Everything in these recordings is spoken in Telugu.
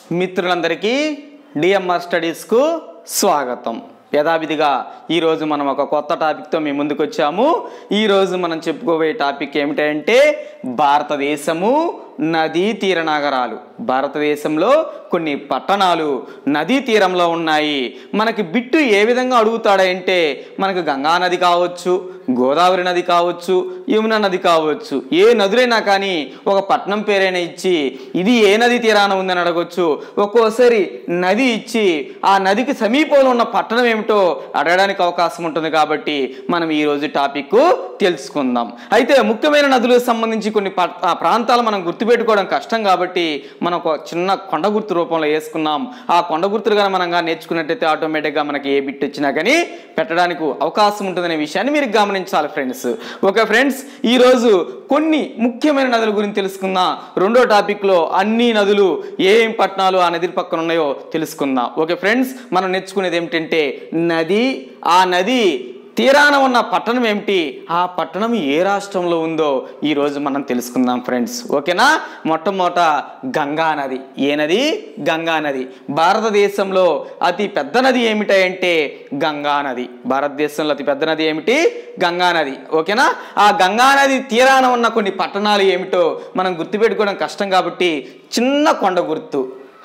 మిత్రులందరికీ డిఎంఆర్ స్టడీస్కు స్వాగతం యథావిధిగా ఈరోజు మనం ఒక కొత్త టాపిక్తో మీ ముందుకు వచ్చాము ఈరోజు మనం చెప్పుకోబోయే టాపిక్ ఏమిటంటే భారతదేశము నదీ తీర నగరాలు భారతదేశంలో కొన్ని పట్టణాలు నదీ తీరంలో ఉన్నాయి మనకి బిట్టు ఏ విధంగా అడుగుతాడంటే మనకు గంగా నది కావచ్చు గోదావరి నది కావచ్చు యమున నది కావచ్చు ఏ నదులైనా కానీ ఒక పట్టణం పేరైనా ఇచ్చి ఇది ఏ నది తీరాన ఉందని అడగొచ్చు ఒక్కోసారి నది ఇచ్చి ఆ నదికి సమీపంలో ఉన్న పట్టణం ఏమిటో అడగడానికి అవకాశం ఉంటుంది కాబట్టి మనం ఈరోజు టాపిక్ తెలుసుకుందాం అయితే ముఖ్యమైన నదులకు సంబంధించి కొన్ని ప- ఆ ప్రాంతాలు మనం గుర్తుపెట్టుకోవడం కష్టం కాబట్టి మనం ఒక చిన్న కొండ గుర్తు రూపంలో వేసుకున్నాం ఆ కొండ గుర్తులు కానీ మనం కానీ నేర్చుకున్నట్టయితే ఆటోమేటిక్గా మనకి ఏ బిట్ వచ్చినా కానీ పెట్టడానికి అవకాశం ఉంటుందనే విషయాన్ని మీరు గమనించాలి ఫ్రెండ్స్ ఓకే ఫ్రెండ్స్ ఈరోజు కొన్ని ముఖ్యమైన నదుల గురించి తెలుసుకుందాం రెండో టాపిక్లో అన్ని నదులు ఏం పట్టణాలు ఆ నది పక్కన ఉన్నాయో తెలుసుకుందాం ఓకే ఫ్రెండ్స్ మనం నేర్చుకునేది ఏమిటంటే నది ఆ నది తీరాన ఉన్న పట్టణం ఏమిటి ఆ పట్టణం ఏ రాష్ట్రంలో ఉందో ఈరోజు మనం తెలుసుకుందాం ఫ్రెండ్స్ ఓకేనా మొట్టమొదట గంగా నది ఏ నది గంగా నది భారతదేశంలో అతి పెద్ద నది ఏమిటంటే గంగా నది భారతదేశంలో అతి పెద్ద నది ఏమిటి గంగా నది ఓకేనా ఆ గంగా నది తీరాన ఉన్న కొన్ని పట్టణాలు ఏమిటో మనం గుర్తుపెట్టుకోవడం కష్టం కాబట్టి చిన్న కొండ గుర్తు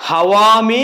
హవామి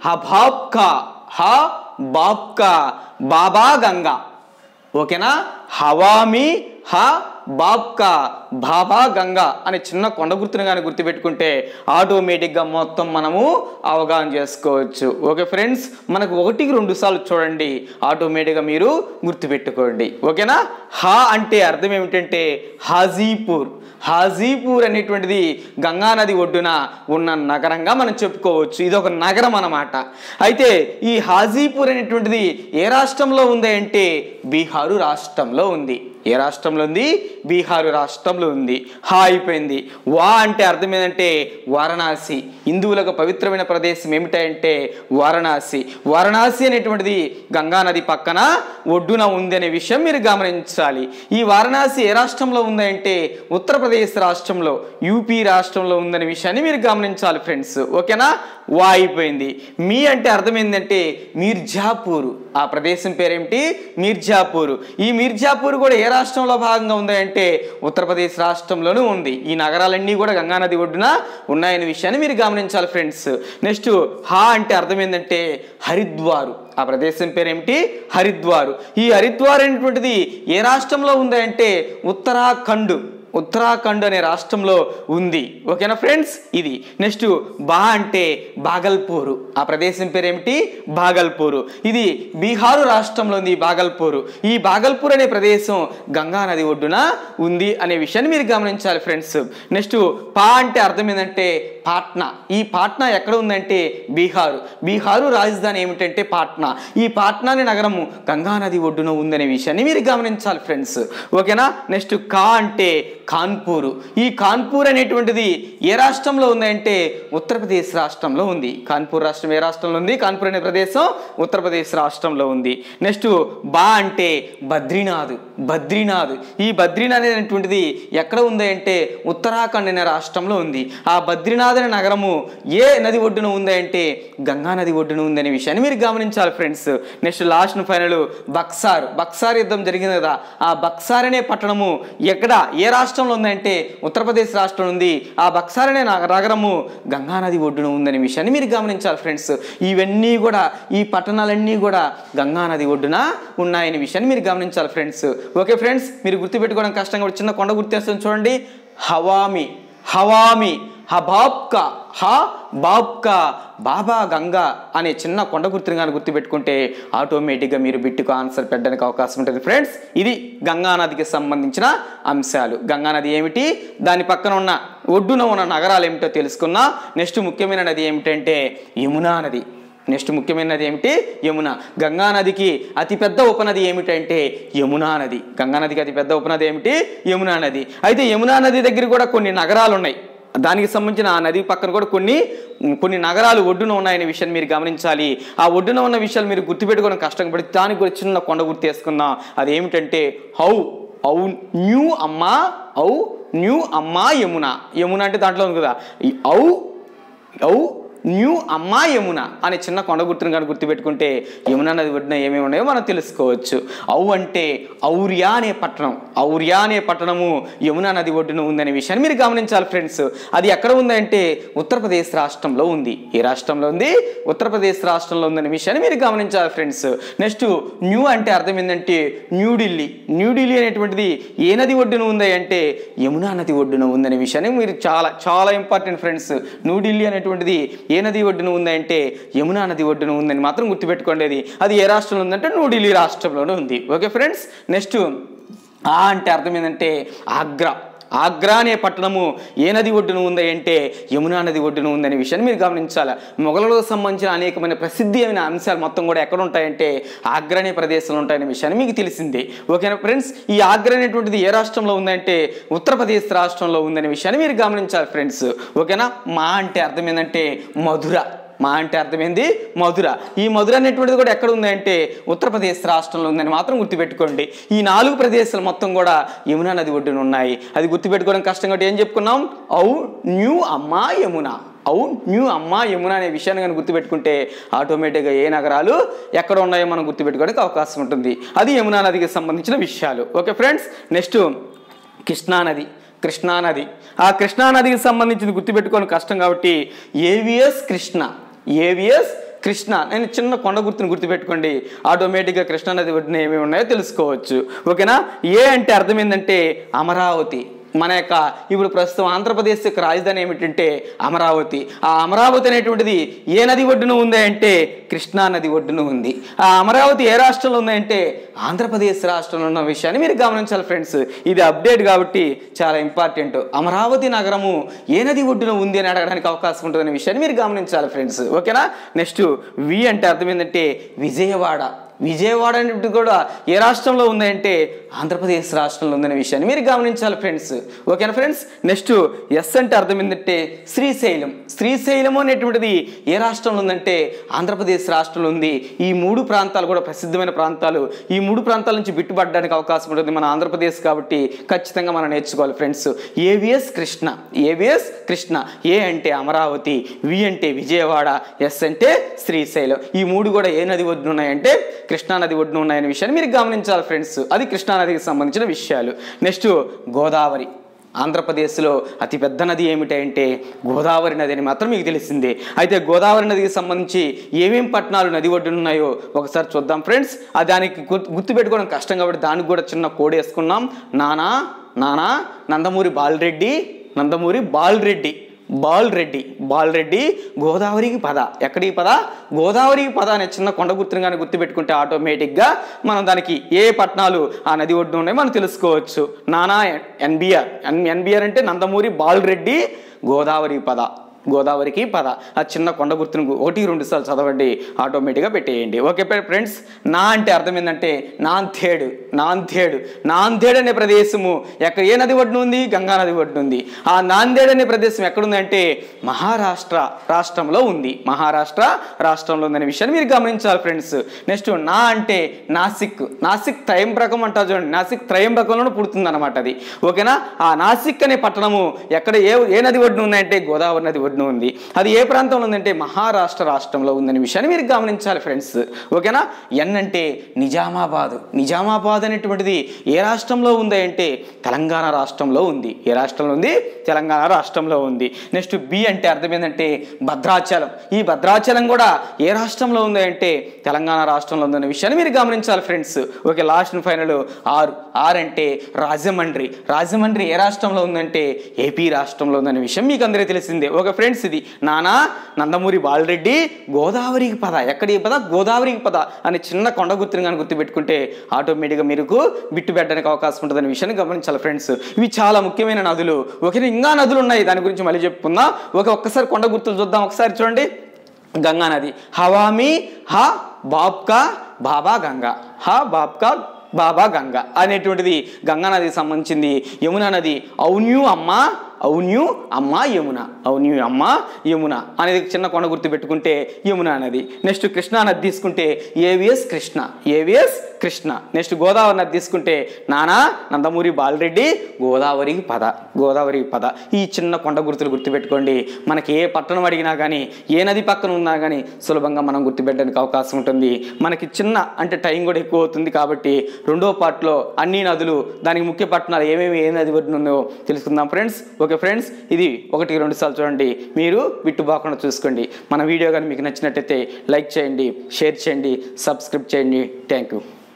హబాబ్కా హ బాబ్కా బాబా గంగా ఓకేనా హవామి హ బాబ్కా బాబా గంగా అనే చిన్న కొండ గుర్తును కానీ గుర్తుపెట్టుకుంటే ఆటోమేటిక్గా మొత్తం మనము అవగాహన చేసుకోవచ్చు ఓకే ఫ్రెండ్స్ మనకు ఒకటికి రెండు సార్లు చూడండి ఆటోమేటిక్గా మీరు గుర్తుపెట్టుకోండి ఓకేనా హా అంటే అర్థం ఏమిటంటే హాజీపూర్ హాజీపూర్ అనేటువంటిది గంగా నది ఒడ్డున ఉన్న నగరంగా మనం చెప్పుకోవచ్చు ఇది ఒక నగరం అన్నమాట అయితే ఈ హాజీపూర్ అనేటువంటిది ఏ రాష్ట్రంలో ఉంది అంటే బీహారు రాష్ట్రంలో ఉంది ఏ రాష్ట్రంలో ఉంది బీహారు రాష్ట్రంలో ఉంది హా అయిపోయింది వా అంటే అర్థం ఏంటంటే వారణాసి హిందువులకు పవిత్రమైన ప్రదేశం ఏమిటంటే వారణాసి వారణాసి అనేటువంటిది గంగా నది పక్కన ఒడ్డున ఉంది అనే విషయం మీరు గమనించాలి ఈ వారణాసి ఏ రాష్ట్రంలో ఉందంటే ఉత్తరప్రదేశ్ రాష్ట్రంలో యూపీ రాష్ట్రంలో ఉందనే విషయాన్ని మీరు గమనించాలి ఫ్రెండ్స్ ఓకేనా వా అయిపోయింది మీ అంటే అర్థం ఏంటంటే మీర్జాపూర్ ఆ ప్రదేశం పేరేమిటి మీర్జాపూర్ ఈ మీర్జాపూర్ కూడా ఏ రాష్ట్రంలో భాగంగా ఉంది అంటే ఉత్తరప్రదేశ్ రాష్ట్రంలోనూ ఉంది ఈ నగరాలన్నీ కూడా గంగానది ఒడ్డున ఉన్నాయనే విషయాన్ని మీరు గమనించాలి ఫ్రెండ్స్ నెక్స్ట్ హా అంటే అర్థం ఏంటంటే హరిద్వారు ఆ ప్రదేశం పేరేమిటి హరిద్వారు ఈ హరిద్వార్ అనేటువంటిది ఏ రాష్ట్రంలో ఉంది అంటే ఉత్తరాఖండ్ ఉత్తరాఖండ్ అనే రాష్ట్రంలో ఉంది ఓకేనా ఫ్రెండ్స్ ఇది నెక్స్ట్ బా అంటే బాగల్పూరు ఆ ప్రదేశం పేరేమిటి బాగల్పూరు ఇది బీహారు రాష్ట్రంలో ఉంది ఈ బాగల్పూరు ఈ బాగల్పూర్ అనే ప్రదేశం గంగా నది ఒడ్డున ఉంది అనే విషయాన్ని మీరు గమనించాలి ఫ్రెండ్స్ నెక్స్ట్ పా అంటే అర్థం ఏంటంటే పాట్నా ఈ పాట్నా ఎక్కడ ఉందంటే బీహారు బీహారు రాజధాని ఏమిటంటే పాట్నా ఈ పాట్నా అనే నగరము గంగా నది ఒడ్డున ఉందనే విషయాన్ని మీరు గమనించాలి ఫ్రెండ్స్ ఓకేనా నెక్స్ట్ కా అంటే కాన్పూర్ ఈ కాన్పూర్ అనేటువంటిది ఏ రాష్ట్రంలో ఉందంటే ఉత్తరప్రదేశ్ రాష్ట్రంలో ఉంది కాన్పూర్ రాష్ట్రం ఏ రాష్ట్రంలో ఉంది కాన్పూర్ అనే ప్రదేశం ఉత్తరప్రదేశ్ రాష్ట్రంలో ఉంది నెక్స్ట్ బా అంటే బద్రీనాథ్ బద్రీనాథ్ ఈ బద్రీనాథ్ అనేటువంటిది ఎక్కడ ఉంది అంటే ఉత్తరాఖండ్ అనే రాష్ట్రంలో ఉంది ఆ బద్రీనాథ్ అనే నగరము ఏ నది ఒడ్డున ఉంది అంటే గంగా నది ఒడ్డున ఉంది అనే విషయాన్ని మీరు గమనించాలి friends next last final Buxar Buxar యుద్ధం జరిగింది కదా ఆ బక్సార్ అనే పట్టణము ఎక్కడ ఏ రాష్ట్రంలో ఉందంటే ఉత్తరప్రదేశ్ రాష్ట్రం ఉంది ఆ బక్సార్ అనే నగ- నగరము గంగా నది ఒడ్డున ఉందనే విషయాన్ని మీరు గమనించాలి ఫ్రెండ్స్ ఇవన్నీ కూడా ఈ పట్టణాలన్నీ కూడా గంగా నది ఒడ్డున ఉన్నాయనే విషయాన్ని మీరు గమనించాలి ఫ్రెండ్స్ ఓకే ఫ్రెండ్స్ మీరు గుర్తుపెట్టుకోవడం కష్టంగా కూడా చిన్న కొండ గుర్తేస్తాను చూడండి హవామి హవామి హబాబ్కా హ బాబ్కా బాబా గంగా అనే చిన్న కొండ గుర్తుని కానీ గుర్తుపెట్టుకుంటే ఆటోమేటిక్గా మీరు బిట్టుకు ఆన్సర్ పెట్టడానికి అవకాశం ఉంటుంది ఫ్రెండ్స్ ఇది గంగా నదికి సంబంధించిన అంశాలు గంగా నది ఏమిటి దాని పక్కన ఉన్న ఒడ్డున ఉన్న నగరాలు ఏమిటో తెలుసుకున్నా నెక్స్ట్ ముఖ్యమైన నది ఏమిటంటే యమునా నది నెక్స్ట్ ముఖ్యమైన నది ఏమిటి యమున గంగా నదికి అతిపెద్ద ఉపనది ఏమిటంటే యమునా నది గంగా నదికి అతిపెద్ద ఉపనది ఏమిటి యమునా నది అయితే యమునా నది దగ్గర కూడా కొన్ని నగరాలు ఉన్నాయి దానికి సంబంధించిన ఆ నది పక్కన కూడా కొన్ని కొన్ని నగరాలు ఒడ్డున ఉన్నాయనే విషయాన్ని మీరు గమనించాలి ఆ ఒడ్డున ఉన్న విషయాలు మీరు గుర్తుపెట్టుకోవడం కష్టపడి దానికి కూడా చిన్న కొండ గుర్తు వేసుకుందాం అది ఏమిటంటే హౌ ఔ న్యూ అమ్మా ఔ న్యూ అమ్మా యమున యమున అంటే దాంట్లో ఉంది కదా ఈ ఔ ఔ న్యూ అమ్మా యమున అనే చిన్న కొండ గుర్తును కానీ గుర్తుపెట్టుకుంటే యమునా నది ఒడ్డున ఏమేమి ఉన్నాయో మనం తెలుసుకోవచ్చు ఔ అంటే ఔర్యా అనే పట్టణం ఔర్యా అనే పట్టణము యమునా నది ఒడ్డున ఉందనే విషయాన్ని మీరు గమనించాలి ఫ్రెండ్స్ అది ఎక్కడ ఉందంటే ఉత్తరప్రదేశ్ రాష్ట్రంలో ఉంది ఏ రాష్ట్రంలో ఉంది ఉత్తరప్రదేశ్ రాష్ట్రంలో ఉందనే విషయాన్ని మీరు గమనించాలి ఫ్రెండ్స్ నెక్స్ట్ న్యూ అంటే అర్థం ఏంటంటే న్యూఢిల్లీ న్యూఢిల్లీ అనేటువంటిది ఏ నది ఒడ్డున ఉంది అంటే యమునా నది ఒడ్డున ఉందనే విషయాన్ని మీరు చాలా చాలా ఇంపార్టెంట్ ఫ్రెండ్స్ న్యూఢిల్లీ అనేటువంటిది ఏ నది ఒడ్డున ఉందంటే యమునా నది ఒడ్డున ఉందని మాత్రం గుర్తుపెట్టుకోండి అది అది ఏ రాష్ట్రంలో ఉందంటే న్యూఢిల్లీ రాష్ట్రంలోనే ఉంది ఓకే ఫ్రెండ్స్ నెక్స్ట్ ఆ అంటే అర్థం ఏంటంటే ఆగ్రా ఆగ్రా అనే పట్టణము ఏ నది ఒడ్డున ఉంది అంటే యమునా నది ఒడ్డున ఉందనే విషయాన్ని మీరు గమనించాలి మొఘలులకు సంబంధించిన అనేకమైన ప్రసిద్ధి అయిన అంశాలు మొత్తం కూడా ఎక్కడ ఉంటాయంటే ఆగ్రా అనే ప్రదేశంలో ఉంటాయనే విషయాన్ని మీకు తెలిసిందే ఓకేనా ఫ్రెండ్స్ ఈ ఆగ్రా అనేటువంటిది ఏ రాష్ట్రంలో ఉందంటే ఉత్తరప్రదేశ్ రాష్ట్రంలో ఉందనే విషయాన్ని మీరు గమనించాలి ఫ్రెండ్స్ ఓకేనా మా అంటే అర్థం ఏంటంటే మధుర మా అంటే అర్థమైంది మధుర ఈ మధుర అనేటువంటిది కూడా ఎక్కడ ఉంది అంటే ఉత్తరప్రదేశ్ రాష్ట్రంలో ఉందని మాత్రం గుర్తుపెట్టుకోండి ఈ నాలుగు ప్రదేశాలు మొత్తం కూడా యమునా నది ఒడ్డున ఉన్నాయి అది గుర్తుపెట్టుకోవడం కష్టం కాబట్టి ఏం చెప్పుకున్నాం ఔ న్యూ అమ్మా యమున ఔ న్యూ అమ్మా యమున అనే విషయాన్ని కానీ గుర్తుపెట్టుకుంటే ఆటోమేటిక్గా ఏ నగరాలు ఎక్కడ ఉన్నాయో మనం గుర్తుపెట్టుకోవడానికి అవకాశం ఉంటుంది అది యమునా నదికి సంబంధించిన విషయాలు ఓకే ఫ్రెండ్స్ నెక్స్ట్ కృష్ణానది కృష్ణానది ఆ కృష్ణానదికి సంబంధించింది గుర్తుపెట్టుకోవడం కష్టం కాబట్టి ఏవిఎస్ కృష్ణ ఏవిఎస్ కృష్ణ నేను చిన్న కొండ గుర్తుని గుర్తుపెట్టుకోండి ఆటోమేటిక్గా కృష్ణానది ఒడ్డున ఏమేమి ఉన్నాయో తెలుసుకోవచ్చు ఓకేనా ఏ అంటే అర్థం ఏంటంటే అమరావతి మన యొక్క ఇప్పుడు ప్రస్తుతం ఆంధ్రప్రదేశ్ యొక్క రాజధాని ఏమిటంటే అమరావతి ఆ అమరావతి అనేటువంటిది ఏ నది ఒడ్డున ఉంది అంటే కృష్ణా నది ఒడ్డున ఉంది ఆ అమరావతి ఏ రాష్ట్రంలో ఉందంటే ఆంధ్రప్రదేశ్ రాష్ట్రంలో ఉన్న విషయాన్ని మీరు గమనించాలి ఫ్రెండ్స్ ఇది అప్డేట్ కాబట్టి చాలా ఇంపార్టెంట్ అమరావతి నగరము ఏ నది ఒడ్డున ఉంది అని అడగడానికి అవకాశం ఉంటుందనే విషయాన్ని మీరు గమనించాలి ఫ్రెండ్స్ ఓకేనా నెక్స్ట్ వి అంటే అర్థం ఏంటంటే విజయవాడ విజయవాడ అనేది కూడా ఏ రాష్ట్రంలో ఉందంటే ఆంధ్రప్రదేశ్ రాష్ట్రంలో ఉందనే విషయాన్ని మీరు గమనించాలి ఫ్రెండ్స్ ఓకేనా ఫ్రెండ్స్ నెక్స్ట్ ఎస్ అంటే అర్థం ఏంటంటే శ్రీశైలం శ్రీశైలం అనేటువంటిది ఏ రాష్ట్రంలో ఉందంటే ఆంధ్రప్రదేశ్ రాష్ట్రంలో ఉంది ఈ మూడు ప్రాంతాలు కూడా ప్రసిద్ధమైన ప్రాంతాలు ఈ మూడు ప్రాంతాల నుంచి బిట్టుపడడానికి అవకాశం ఉంటుంది మన ఆంధ్రప్రదేశ్ కాబట్టి ఖచ్చితంగా మనం నేర్చుకోవాలి friends AVS Krishna AVS Krishna A అంటే అమరావతి వి అంటే విజయవాడ ఎస్ అంటే శ్రీశైలం ఈ మూడు కూడా ఏ నది ఒడ్డున ఉన్నాయంటే కృష్ణా నది ఒడ్డున ఉన్నాయనే విషయాన్ని మీరు గమనించాలి ఫ్రెండ్స్ అది కృష్ణా నదికి సంబంధించిన విషయాలు నెక్స్ట్ గోదావరి ఆంధ్రప్రదేశ్లో అతి పెద్ద నది ఏమిటంటే గోదావరి నది అని మాత్రం మీకు తెలిసిందే అయితే గోదావరి నదికి సంబంధించి ఏమేం పట్టణాలు నది ఒడ్డున ఉన్నాయో ఒకసారి చూద్దాం ఫ్రెండ్స్ ఆ దానికి గుర్తు గుర్తుపెట్టుకోవడం కష్టం కాబట్టి దానికి కూడా చిన్న కోడ్ వేసుకున్నాం నానా నానా నందమూరి బాలరెడ్డి నందమూరి బాలరెడ్డి బాలరెడ్డి బాలరెడ్డి గోదావరికి పద ఎక్కడికి పద గోదావరికి పద అనే చిన్న కొండ గుర్తుని కానీ గుర్తుపెట్టుకుంటే ఆటోమేటిక్గా మనం దానికి ఏ పట్టణాలు ఆ నది ఒడ్డున ఉన్నాయో మనం తెలుసుకోవచ్చు నానా ఎన్బిఆర్ ఎన్బిఆర్ అంటే నందమూరి బాలరెడ్డి గోదావరి పద గోదావరికి పద ఆ చిన్న కొండ గుర్తును గు- ఒకటి రెండు సార్లు చదవండి ఆటోమేటిక్గా పెట్టేయండి ఓకే ఫ్రెండ్స్ నా అంటే అర్థం ఏంటంటే నాంథేడు నాంథేడు నాందేడ్ అనే ప్రదేశము ఎక్కడ ఏ నది ఒడ్డున ఉంది గంగా నది ఒడ్డున ఉంది ఆ నాందేడ్ అనే ప్రదేశం ఎక్కడుందంటే మహారాష్ట్ర రాష్ట్రంలో ఉంది మహారాష్ట్ర రాష్ట్రంలో ఉందనే విషయాన్ని మీరు గమనించాలి ఫ్రెండ్స్ నెక్స్ట్ నా అంటే నాసిక్ నాసిక్ త్రయంబకం అంటారు చూడండి నాసిక్ త్రయంబకంలోనే పుడుతుంది అనమాట అది ఓకేనా ఆ నాసిక్ అనే పట్టణము ఎక్కడ ఏ ఏ నది ఒడ్డున ఉందంటే గోదావరి నది ఒడ్డున ఉంది అది ఏ ప్రాంతంలో ఉందంటే మహారాష్ట్ర రాష్ట్రంలో ఉందనే విషయాన్ని మీరు గమనించాలి ఫ్రెండ్స్ ఓకేనా ఎన్ అంటే నిజామాబాద్ నిజామాబాద్ అనేటువంటిది ఏ రాష్ట్రంలో ఉంది అంటే తెలంగాణ రాష్ట్రంలో ఉంది ఏ రాష్ట్రంలో ఉంది తెలంగాణ రాష్ట్రంలో ఉంది నెక్స్ట్ బి అంటే అర్థం ఏంటంటే భద్రాచలం ఈ భద్రాచలం కూడా ఏ రాష్ట్రంలో ఉంది అంటే తెలంగాణ రాష్ట్రంలో ఉందనే విషయాన్ని మీరు గమనించాలి friends okay last and final ఆరు ఆర్ అంటే రాజమండ్రి రాజమండ్రి ఏ రాష్ట్రంలో ఉందంటే ఏపీ రాష్ట్రంలో ఉందనే విషయం మీకు అందరికీ తెలిసిందే ఓకే ఫ్రెండ్స్ ఇది నానా నందమూరి బాలరెడ్డి గోదావరికి పద ఎక్కడికి పద గోదావరికి పద అనే చిన్న కొండ గుర్తుని కానీ గుర్తుపెట్టుకుంటే ఆటోమేటిక్గా మీకు బిట్టు పెట్టడానికి అవకాశం ఉంటుందనే విషయాన్ని గమనించాలి ఫ్రెండ్స్ ఇవి చాలా ముఖ్యమైన నదులు ఓకే ఇంకా నదులు ఉన్నాయి దాని గురించి మళ్ళీ చెప్పుకుందాం ఓకే ఒక్కసారి కొండ గుర్తులు చూద్దాం ఒకసారి చూడండి గంగా నది హవామి హ బాబ్కా బాబా గంగా హ బాబ్కా బాబా గంగా అనేటువంటిది గంగా నదికి సంబంధించింది యమునా నది ఔన్యూ అమ్మ ఔన్యూ అమ్మ యమున ఔన్యూ అమ్మ యమున అనేది చిన్న కొండ గుర్తు పెట్టుకుంటే యమునా నది నెక్స్ట్ కృష్ణా నది తీసుకుంటే AVS Krishna AVS Krishna next Godavari నది తీసుకుంటే నానా నందమూరి బాలరెడ్డి గోదావరికి పద గోదావరికి పద ఈ చిన్న కొండ గుర్తులు గుర్తుపెట్టుకోండి మనకి ఏ పట్టణం అడిగినా కానీ ఏ నది పక్కన ఉన్నా కానీ సులభంగా మనం గుర్తుపెట్టడానికి అవకాశం ఉంటుంది మనకి చిన్న అంటే టైం కూడా ఎక్కువ అవుతుంది కాబట్టి రెండో పార్ట్లో అన్ని నదులు దానికి ముఖ్య పట్టణాలు ఏమేమి ఏ నది ఒడ్డున ఉందో తెలుసుకుందాం ఫ్రెండ్స్ ఓకే ఫ్రెండ్స్ ఇది ఒకటి రెండు సార్లు చూడండి మీరు విట్టుబాకుండా చూసుకోండి మన వీడియో కానీ మీకు నచ్చినట్టయితే లైక్ చేయండి షేర్ చేయండి సబ్స్క్రైబ్ చేయండి థ్యాంక్ యూ